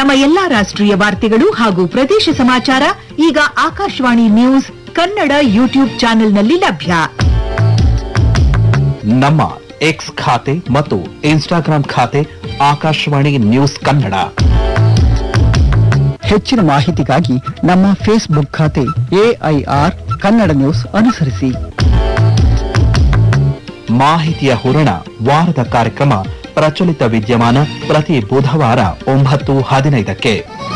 ನಮ್ಮ ಎಲ್ಲಾ ರಾಷ್ಟ್ರೀಯ ವಾರ್ತೆಗಳು ಹಾಗೂ ಪ್ರದೇಶ ಸಮಾಚಾರ ಈಗ ಆಕಾಶವಾಣಿ ನ್ಯೂಸ್ ಕನ್ನಡ ಯೂಟ್ಯೂಬ್ ಚಾನೆಲ್ನಲ್ಲಿ ಲಭ್ಯ ನಮ್ಮ ಎಕ್ಸ್ ಖಾತೆ ಮತ್ತು ಇನ್ಸ್ಟಾಗ್ರಾಂ ಖಾತೆ ಆಕಾಶವಾಣಿ ನ್ಯೂಸ್ ಕನ್ನಡ ಹೆಚ್ಚಿನ ಮಾಹಿತಿಗಾಗಿ ನಮ್ಮ ಫೇಸ್ಬುಕ್ ಖಾತೆ ಎಐಆರ್ ಕನ್ನಡ ನ್ಯೂಸ್ ಅನುಸರಿಸಿ ಮಾಹಿತಿಯ ಹೂರಣ ವಾರದ ಕಾರ್ಯಕ್ರಮ ಪ್ರಚಲಿತ ವಿದ್ಯಮಾನ ಪ್ರತಿ ಬುಧವಾರ ಒಂಬತ್ತು ಹದಿನೈದಕ್ಕೆ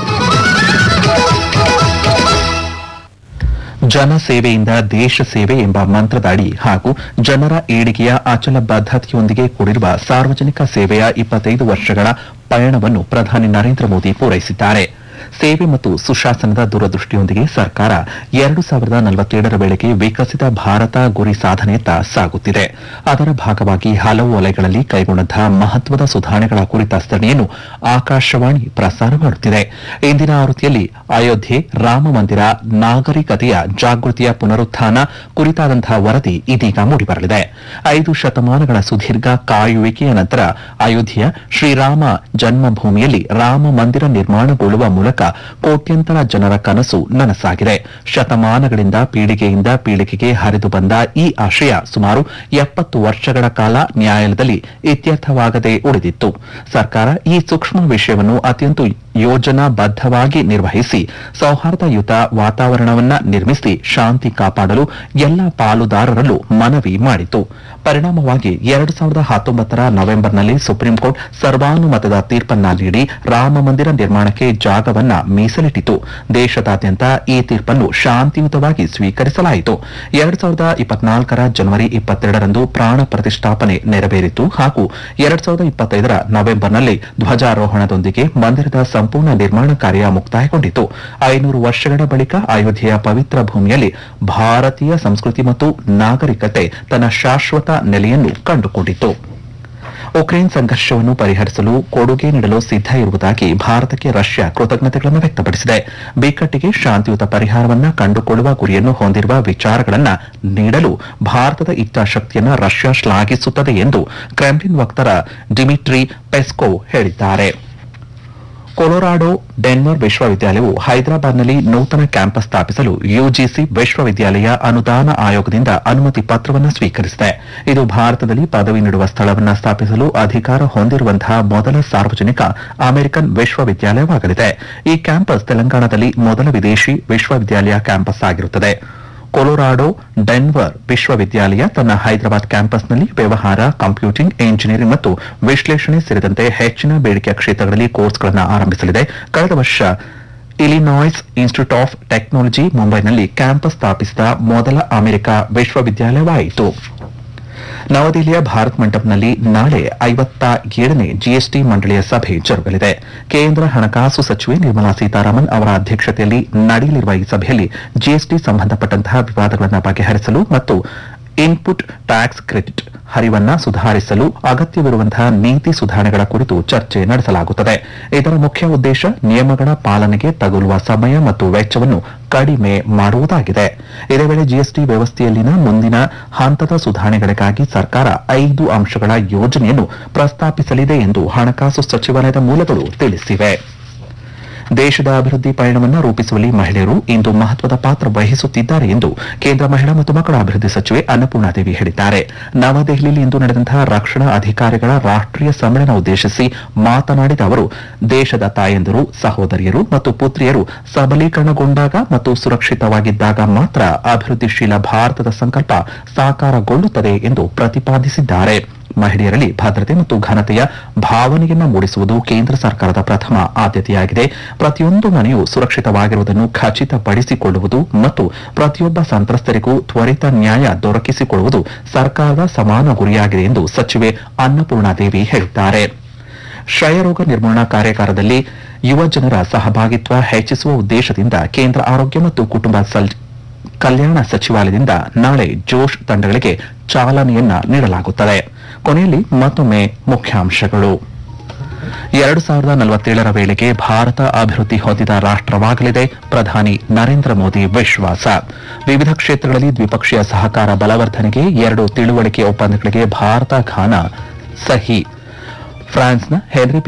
ಜನಸೇವೆಯಿಂದ ದೇಶ ಸೇವೆ ಎಂಬ ಮಂತ್ರದಡಿ ಹಾಗೂ ಜನರ ಏಳಿಗೆಯ ಅಚಲ ಬದ್ಧತೆಯೊಂದಿಗೆ ಕೂಡಿರುವ ಸಾರ್ವಜನಿಕ ಸೇವೆಯ ಇಪ್ಪತ್ತೈದು ವರ್ಷಗಳ ಪಯಣವನ್ನು ಪ್ರಧಾನಿ ನರೇಂದ್ರ ಮೋದಿ ಪೂರೈಸಿದ್ದಾರೆ ಸೇವೆ ಮತ್ತು ಸುಶಾಸನದ ದೂರದೃಷ್ಟಿಯೊಂದಿಗೆ ಸರ್ಕಾರ ಎರಡು ಸಾವಿರದ ನಲವತ್ತೇಳರ ವೇಳೆಗೆ ವಿಕಸಿತ ಭಾರತ ಗುರಿ ಸಾಧನೆಯತ್ತ ಸಾಗುತ್ತಿದೆ ಅದರ ಭಾಗವಾಗಿ ಹಲವು ವಲಯಗಳಲ್ಲಿ ಕೈಗೊಂಡಂತಹ ಮಹತ್ವದ ಸುಧಾರಣೆಗಳ ಕುರಿತ ಸರಣಿಯನ್ನು ಆಕಾಶವಾಣಿ ಪ್ರಸಾರ ಮಾಡುತ್ತಿದೆ ಇಂದಿನ ಆವೃತ್ತಿಯಲ್ಲಿ ಅಯೋಧ್ಯೆ ರಾಮ ಮಂದಿರ ನಾಗರಿಕತೆಯ ಜಾಗೃತಿಯ ಪುನರುತ್ಥಾನ ಕುರಿತಾದಂತಹ ವರದಿ ಇದೀಗ ಮೂಡಿಬರಲಿದೆ ಐದು ಶತಮಾನಗಳ ಸುದೀರ್ಘ ಕಾಯುವಿಕೆಯ ನಂತರ ಅಯೋಧ್ಯೆಯ ಶ್ರೀರಾಮ ಜನ್ಮಭೂಮಿಯಲ್ಲಿ ರಾಮ ಮಂದಿರ ನಿರ್ಮಾಣಗೊಳ್ಳುವ ಮೂಲಕ ಕೋಟ್ಯಂತರ ಜನರ ಕನಸು ನನಸಾಗಿದೆ ಶತಮಾನಗಳಿಂದ ಪೀಳಿಗೆಯಿಂದ ಪೀಳಿಗೆಗೆ ಹರಿದು ಬಂದ ಈ ಆಶಯ ಸುಮಾರು ಎಪ್ಪತ್ತು ವರ್ಷಗಳ ಕಾಲ ನ್ಯಾಯಾಲಯದಲ್ಲಿ ಇತ್ಯರ್ಥವಾಗದೆ ಉಳಿದಿತ್ತು ಸರ್ಕಾರ ಈ ಸೂಕ್ಷ್ಮ ವಿಷಯವನ್ನು ಅತ್ಯಂತ ಯೋಜನಾಬದ್ಧವಾಗಿ ನಿರ್ವಹಿಸಿ ಸೌಹಾರ್ದಯುತ ವಾತಾವರಣವನ್ನ ನಿರ್ಮಿಸಿ ಶಾಂತಿ ಕಾಪಾಡಲು ಎಲ್ಲ ಪಾಲುದಾರರಲ್ಲೂ ಮನವಿ ಮಾಡಿತು ಪರಿಣಾಮವಾಗಿ ಎರಡು ಸಾವಿರದ ಹತ್ತೊಂಬತ್ತರ ನವೆಂಬರ್ನಲ್ಲಿ ಸುಪ್ರೀಂ ಕೋರ್ಟ್ ಸರ್ವಾನುಮತದ ತೀರ್ಪನ್ನ ನೀಡಿ ರಾಮ ಮಂದಿರ ನಿರ್ಮಾಣಕ್ಕೆ ಜಾಗವನ್ನ ಮೀಸಲಿಟ್ಟಿತು ದೇಶದಾದ್ಯಂತ ಈ ತೀರ್ಪನ್ನು ಶಾಂತಿಯುತವಾಗಿ ಸ್ವೀಕರಿಸಲಾಯಿತು ಎರಡ್ ಸಾವಿರದ ಇಪ್ಪತ್ನಾಲ್ಕರ ಜನವರಿ ಇಪ್ಪತ್ತೆರಡರಂದು ಪ್ರಾಣ ಪ್ರತಿಷ್ಠಾಪನೆ ನೆರವೇರಿತು ಹಾಗೂ ಎರಡ್ ಸಾವಿರದ ಇಪ್ಪತ್ತೈದರ ನವೆಂಬರ್ನಲ್ಲಿ ಧ್ವಜಾರೋಹಣದೊಂದಿಗೆ ಮಂದಿರದ ಸಂಪೂರ್ಣ ನಿರ್ಮಾಣ ಕಾರ್ಯ ಮುಕ್ತಾಯಗೊಂಡಿತು ಐನೂರು ವರ್ಷಗಳ ಬಳಿಕ ಅಯೋಧ್ಯೆಯ ಪವಿತ್ರ ಭೂಮಿಯಲ್ಲಿ ಭಾರತೀಯ ಸಂಸ್ಕೃತಿ ಮತ್ತು ನಾಗರಿಕತೆ ತನ್ನ ಶಾಶ್ವತ ನೆಲೆಯನ್ನು ಕಂಡುಕೊಂಡಿತು ಉಕ್ರೇನ್ ಸಂಘರ್ಷವನ್ನು ಪರಿಹರಿಸಲು ಕೊಡುಗೆ ನೀಡಲು ಸಿದ್ಧ ಇರುವುದಾಗಿ ಭಾರತಕ್ಕೆ ರಷ್ಯಾ ಕೃತಜ್ಞತೆಗಳನ್ನು ವ್ಯಕ್ತಪಡಿಸಿದೆ ಬಿಕ್ಕಟ್ಟಿಗೆ ಶಾಂತಿಯುತ ಪರಿಹಾರವನ್ನ ಕಂಡುಕೊಳ್ಳುವ ಗುರಿಯನ್ನು ಹೊಂದಿರುವ ವಿಚಾರಗಳನ್ನ ನೀಡಲು ಭಾರತದ ಇಚ್ಛಾಶಕ್ತಿಯನ್ನ ರಷ್ಯಾ ಶ್ಲಾಘಿಸುತ್ತದೆ ಎಂದು ಕ್ರೆಮ್ಲಿನ್ ವಕ್ತಾರ ಡಿಮಿಟ್ರಿ ಪೆಸ್ಕೋವ್ ಹೇಳಿದ್ದಾರೆ ಕೊಲೊರಾಡೋ ಡೆನ್ವರ್ ವಿಶ್ವವಿದ್ಯಾಲಯವು ಹೈದರಾಬಾದ್ನಲ್ಲಿ ನೂತನ ಕ್ಯಾಂಪಸ್ ಸ್ಥಾಪಿಸಲು ಯುಜಿಸಿ ವಿಶ್ವವಿದ್ಯಾಲಯ ಅನುದಾನ ಆಯೋಗದಿಂದ ಅನುಮತಿ ಪತ್ರವನ್ನು ಸ್ವೀಕರಿಸಿದೆ ಇದು ಭಾರತದಲ್ಲಿ ಪದವಿ ನೀಡುವ ಸ್ಥಳವನ್ನು ಸ್ಥಾಪಿಸಲು ಅಧಿಕಾರ ಹೊಂದಿರುವಂತಹ ಮೊದಲ ಸಾರ್ವಜನಿಕ ಅಮೆರಿಕನ್ ವಿಶ್ವವಿದ್ಯಾಲಯವಾಗಲಿದೆ ಈ ಕ್ಯಾಂಪಸ್ ತೆಲಂಗಾಣದಲ್ಲಿ ಮೊದಲ ವಿದೇಶಿ ವಿಶ್ವವಿದ್ಯಾಲಯ ಕ್ಯಾಂಪಸ್ ಆಗಿರುತ್ತದೆ ಕೊಲೊರಾಡೋ ಡೆನ್ವರ್ ವಿಶ್ವವಿದ್ಯಾಲಯ ತನ್ನ ಹೈದರಾಬಾದ್ ಕ್ಯಾಂಪಸ್ನಲ್ಲಿ ವ್ಯವಹಾರ ಕಂಪ್ಯೂಟಿಂಗ್ ಎಂಜಿನಿಯರಿಂಗ್ ಮತ್ತು ವಿಶ್ಲೇಷಣೆ ಸೇರಿದಂತೆ ಹೆಚ್ಚಿನ ಬೇಡಿಕೆಯ ಕ್ಷೇತ್ರಗಳಲ್ಲಿ ಕೋರ್ಸ್ಗಳನ್ನು ಆರಂಭಿಸಲಿದೆ ಕಳೆದ ವರ್ಷ ಇಲಿನಾಯ್ಸ್ ಇನ್ಸ್ಟಿಟ್ಯೂಟ್ ಆಫ್ ಟೆಕ್ನಾಲಜಿ ಮುಂಬೈನಲ್ಲಿ ಕ್ಯಾಂಪಸ್ ಸ್ಥಾಪಿಸಿದ ಮೊದಲ ಅಮೆರಿಕ ವಿಶ್ವವಿದ್ಯಾಲಯವಾಯಿತು ನವದೆಹಲಿಯ ಭಾರತ್ ಮಂಟಪದಲ್ಲಿ ನಾಳೆ ಐವತ್ತ ಏಳನೇ ಜಿಎಸ್ಟಿ ಮಂಡಳಿಯ ಸಭೆ ಜರುಗಲಿದೆ ಕೇಂದ್ರ ಹಣಕಾಸು ಸಚಿವೆ ನಿರ್ಮಲಾ ಸೀತಾರಾಮನ್ ಅವರ ಅಧ್ಯಕ್ಷತೆಯಲ್ಲಿ ನಡೆಯಲಿರುವ ಈ ಸಭೆಯಲ್ಲಿ ಜಿಎಸ್ಟಿ ಸಂಬಂಧಪಟ್ಟಂತಹ ವಿವಾದಗಳನ್ನು ಬಗೆಹರಿಸಲು ಮತ್ತು ಇನ್ಪುಟ್ ಟ್ಯಾಕ್ಸ್ ಕ್ರೆಡಿಟ್ ಹರಿವನ್ನ ಸುಧಾರಿಸಲು ಅಗತ್ಯವಿರುವಂತಹ ನೀತಿ ಸುಧಾರಣೆಗಳ ಕುರಿತು ಚರ್ಚೆ ನಡೆಸಲಾಗುತ್ತದೆ ಇದರ ಮುಖ್ಯ ಉದ್ದೇಶ ನಿಯಮಗಳ ಪಾಲನೆಗೆ ತಗುಲುವ ಸಮಯ ಮತ್ತು ವೆಚ್ಚವನ್ನು ಕಡಿಮೆ ಮಾಡುವುದಾಗಿದೆ ಇದೇ ವೇಳೆ ಜಿಎಸ್ಟಿ ವ್ಯವಸ್ಥೆಯಲ್ಲಿನ ಮುಂದಿನ ಹಂತದ ಸುಧಾರಣೆಗಳಿಗಾಗಿ ಸರ್ಕಾರ ಐದು ಅಂಶಗಳ ಯೋಜನೆಯನ್ನು ಪ್ರಸ್ತಾಪಿಸಲಿದೆ ಎಂದು ಹಣಕಾಸು ಸಚಿವಾಲಯದ ಮೂಲಗಳು ತಿಳಿಸಿವೆ ದೇಶದ ಅಭಿವೃದ್ಧಿ ಪಯಣವನ್ನು ರೂಪಿಸುವಲ್ಲಿ ಮಹಿಳೆಯರು ಇಂದು ಮಹತ್ವದ ಪಾತ್ರ ವಹಿಸುತ್ತಿದ್ದಾರೆ ಎಂದು ಕೇಂದ್ರ ಮಹಿಳಾ ಮತ್ತು ಮಕ್ಕಳ ಅಭಿವೃದ್ಧಿ ಸಚಿವೆ ಅನ್ನಪೂರ್ಣಾದೇವಿ ಹೇಳಿದ್ದಾರೆ ನವದೆಹಲಿಯಲ್ಲಿ ಇಂದು ನಡೆದಂತಹ ರಕ್ಷಣಾ ಅಧಿಕಾರಿಗಳ ರಾಷ್ಟೀಯ ಸಮ್ಮೇಳನ ಉದ್ದೇಶಿಸಿ ಮಾತನಾಡಿದ ಅವರು ದೇಶದ ತಾಯಂದಿರು ಸಹೋದರಿಯರು ಮತ್ತು ಪುತ್ರಿಯರು ಸಬಲೀಕರಣಗೊಂಡಾಗ ಮತ್ತು ಸುರಕ್ಷಿತವಾಗಿದ್ದಾಗ ಮಾತ್ರ ಅಭಿವೃದ್ಧಿಶೀಲ ಭಾರತದ ಸಂಕಲ್ಪ ಸಾಕಾರಗೊಳ್ಳುತ್ತದೆ ಎಂದು ಪ್ರತಿಪಾದಿಸಿದ್ದಾರೆ ಮಹಿಳೆಯರಲ್ಲಿ ಭದ್ರತೆ ಮತ್ತು ಘನತೆಯ ಭಾವನೆಯನ್ನ ಮೂಡಿಸುವುದು ಕೇಂದ್ರ ಸರ್ಕಾರದ ಪ್ರಥಮ ಆದ್ಯತೆಯಾಗಿದೆ ಪ್ರತಿಯೊಂದು ಮನೆಯೂ ಸುರಕ್ಷಿತವಾಗಿರುವುದನ್ನು ಖಚಿತಪಡಿಸಿಕೊಳ್ಳುವುದು ಮತ್ತು ಪ್ರತಿಯೊಬ್ಬ ಸಂತ್ರಸ್ತರಿಗೂ ತ್ವರಿತ ನ್ಯಾಯ ದೊರಕಿಸಿಕೊಡುವುದು ಸರ್ಕಾರದ ಸಮಾನ ಗುರಿಯಾಗಿದೆ ಎಂದು ಸಚಿವೆ ಅನ್ನಪೂರ್ಣಾದೇವಿ ಹೇಳಿದ್ದಾರೆ ಕ್ಷಯರೋಗ ನಿರ್ಮೂಲನಾ ಕಾರ್ಯಾಗಾರದಲ್ಲಿ ಯುವ ಜನರ ಸಹಭಾಗಿತ್ವ ಹೆಚ್ಚಿಸುವ ಉದ್ದೇಶದಿಂದ ಕೇಂದ್ರ ಆರೋಗ್ಯ ಮತ್ತು ಕುಟುಂಬ ಸಲ್- ಕಲ್ಯಾಣ ಸಚಿವಾಲಯದಿಂದ ನಾಳೆ ಜೋಶ್ ತಂಡಗಳಿಗೆ ಚಾಲನೆಯನ್ನ ನೀಡಲಾಗುತ್ತದೆ ಕೊನೆಯಲ್ಲಿ ಮತ್ತೊಮ್ಮೆ ಮುಖ್ಯಾಂಶಗಳು ಎರಡು ಸಾವಿರದ ನಲವತ್ತೇಳರ ವೇಳೆಗೆ ಭಾರತ ಅಭಿವೃದ್ಧಿ ಹೊಂದಿದ ರಾಷ್ಟವಾಗಲಿದೆ ಪ್ರಧಾನಿ ನರೇಂದ್ರ ಮೋದಿ ವಿಶ್ವಾಸ ವಿವಿಧ ಕ್ಷೇತ್ರಗಳಲ್ಲಿ ದ್ವಿಪಕ್ಷೀಯ ಸಹಕಾರ ಬಲವರ್ಧನೆಗೆ ಎರಡು ತಿಳುವಳಿಕೆ ಒಪ್ಪಂದಗಳಿಗೆ ಭಾರತ ಘಾನ ಸಹಿ ಫ್ರಾನ್ಸ್ನ ಹೆನ್ರಿ